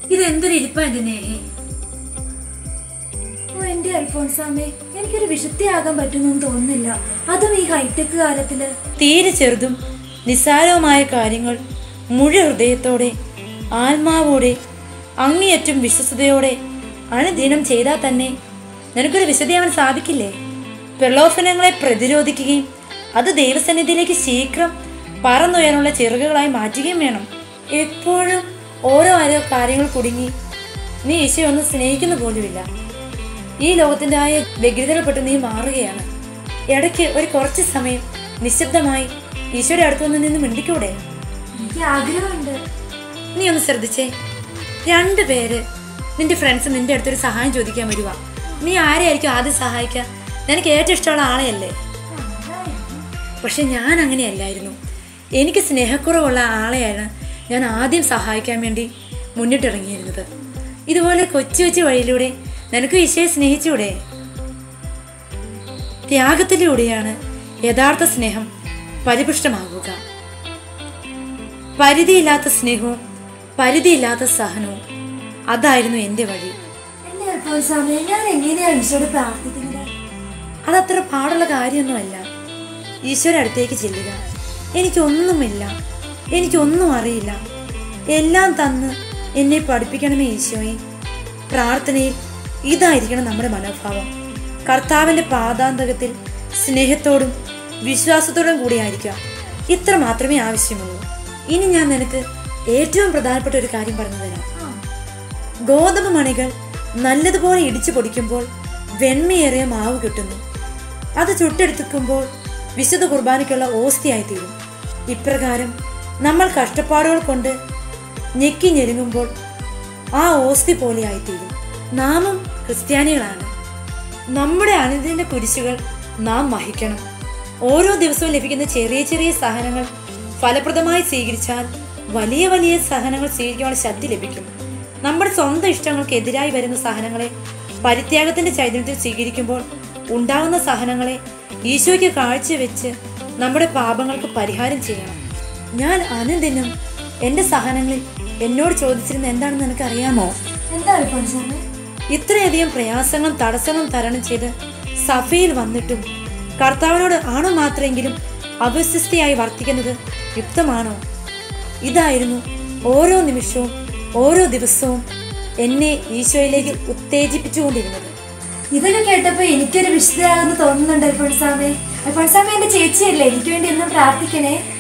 ഇതെന്തൊരു ഇരിപ്പാ എന്റെ നേഹേ ഓ എന്റെ അൽഫോൻസാമേ എനിക്കൊരു വിശുദ്ധിയാകാൻ പറ്റുമെന്ന് തോന്നുന്നില്ല അതും ഈ ഹൈടെക് കാലത്തില് തീരെ ചെറുതും നിസ്സാരവുമായ കാര്യങ്ങൾ മുഴു ഹൃദയത്തോടെ ആത്മാവോടെ അങ്ങേയറ്റം വിശ്വസതയോടെ അനുദിനം ചെയ്താൽ തന്നെ നിനക്കൊരു വിശദയാവാൻ സാധിക്കില്ലേ പ്രലോഭനങ്ങളെ പ്രതിരോധിക്കുകയും അത് ദൈവസന്നിധിയിലേക്ക് ശീഘ്രം പറന്നുയരാനുള്ള ചിറകുകളായി മാറ്റുകയും വേണം എപ്പോഴും ഓരോ ഓരോ കാര്യങ്ങൾ കുടുങ്ങി നീ ഈശോയെ ഒന്നും സ്നേഹിക്കുന്ന പോലുമില്ല ഈ ലോകത്തിന്റെ ആയ വ്യഗ്രതയിൽപ്പെട്ട് നീ മാറുകയാണ് ഇടയ്ക്ക് ഒരു കുറച്ച് സമയം നിശബ്ദമായി ഈശോയുടെ അടുത്തു നിന്ന് നിന്ന് മിണ്ടിക്കൂടെ എനിക്ക് ആഗ്രഹമുണ്ട് നീ ഒന്ന് ശ്രദ്ധിച്ചേ രണ്ട് പേര് നിന്റെ ഫ്രണ്ട്സ് നിന്റെ അടുത്തൊരു സഹായം ചോദിക്കാൻ വരുക നീ ആരെയായിരിക്കും ആദ്യം സഹായിക്കുക നിനക്ക് ഏറ്റവും ഇഷ്ടമുള്ള ആളെയല്ലേ പക്ഷെ ഞാൻ അങ്ങനെയല്ലായിരുന്നു എനിക്ക് സ്നേഹക്കുറവുള്ള ആളെയാണ് ഞാൻ ആദ്യം സഹായിക്കാൻ വേണ്ടി മുന്നിട്ടിറങ്ങിയിരുന്നത് ഇതുപോലെ കൊച്ചു കൊച്ചു വഴിയിലൂടെ നിനക്ക് ഈശോയെ സ്നേഹിച്ചൂടെ ത്യാഗത്തിലൂടെയാണ് യഥാർത്ഥ സ്നേഹം പരിപുഷ്ടമാകുക പരിധിയില്ലാത്ത സ്നേഹവും പരിധിയില്ലാത്ത സഹനവും അതായിരുന്നു എൻ്റെ വഴി എന്റെ അൽഫോൻസാമേ ഞാൻ എങ്ങനെയാണ് ഈശോട് പ്രാർത്ഥിക്കുന്നത് അതത്ര പാടുള്ള കാര്യമൊന്നുമല്ല ഈശ്വര അടുത്തേക്ക് ചെല്ലുക എനിക്കൊന്നുമില്ല എനിക്കൊന്നും അറിയില്ല എല്ലാം തന്ന് എന്നെ പഠിപ്പിക്കണമേ ഈശോയെ പ്രാർത്ഥനയിൽ ഇതായിരിക്കണം നമ്മുടെ മനോഭാവം കർത്താവിൻ്റെ പാതാന്തകത്തിൽ സ്നേഹത്തോടും വിശ്വാസത്തോടും കൂടി ആയിരിക്കാം ഇത്ര മാത്രമേ ആവശ്യമുള്ളൂ ഇനി ഞാൻ നിനക്ക് ഏറ്റവും പ്രധാനപ്പെട്ട ഒരു കാര്യം പറഞ്ഞു തരാം ഗോതമ്പ് മണികൾ നല്ലതുപോലെ ഇടിച്ചു പൊടിക്കുമ്പോൾ വെണ്മയേറിയ മാവ് കിട്ടുന്നു അത് ചുട്ടെടുത്തുമ്പോൾ വിശുദ്ധ കുർബാനയ്ക്കുള്ള ഓസ്തിയായി തീരും ഇപ്രകാരം നമ്മൾ കഷ്ടപ്പാടുകൾ കൊണ്ട് ഞെക്കി ഞെരുങ്ങുമ്പോൾ ആ ഓസ്തി പോലെയായി തീരും നാമും ക്രിസ്ത്യാനികളാണ് നമ്മുടെ അനുദിന കുരിശുകൾ നാം വഹിക്കണം ഓരോ ദിവസവും ലഭിക്കുന്ന ചെറിയ ചെറിയ സഹനങ്ങൾ ഫലപ്രദമായി സ്വീകരിച്ചാൽ വലിയ വലിയ സഹനങ്ങൾ സ്വീകരിക്കാനുള്ള ശക്തി ലഭിക്കും നമ്മുടെ സ്വന്തം ഇഷ്ടങ്ങൾക്ക് എതിരായി വരുന്ന സഹനങ്ങളെ പരിത്യാഗത്തിന്റെ ചൈതന്യത്തിൽ സ്വീകരിക്കുമ്പോൾ ഉണ്ടാകുന്ന സഹനങ്ങളെ ഈശോയ്ക്ക് കാഴ്ചവെച്ച് നമ്മുടെ പാപങ്ങൾക്ക് പരിഹാരം ചെയ്യണം ഞാൻ അനുദിനം എൻ്റെ സഹനങ്ങളിൽ എന്നോട് ചോദിച്ചിരുന്ന എന്താണെന്ന് നിനക്കറിയാമോ എന്താ അൽഫോൻസാമേ ഇത്രയധികം പ്രയാസങ്ങളും തടസ്സങ്ങളും തരണം ചെയ്ത് സഭയിൽ വന്നിട്ടും കർത്താവിനോട് ആണോ മാത്രമെങ്കിലും അവിശ്വസ്തയായി വർത്തിക്കുന്നത് യുക്തമാണോ ഇതായിരുന്നു ഓരോ നിമിഷവും ഓരോ ദിവസവും എന്നെ ഈശോയിലേക്ക് ഉത്തേജിപ്പിച്ചുകൊണ്ടിരുന്നത് ഇതൊക്കെ കേട്ടപ്പോ എനിക്കൊരു വിശുദ്ധയാകുന്ന തോന്നുന്നുണ്ട് അൽഫോൻസാമേ അൽഫോൻസാമേ എന്റെ ചേച്ചിയല്ലേ എനിക്ക് വേണ്ടി എന്നും പ്രാർത്ഥിക്കണേ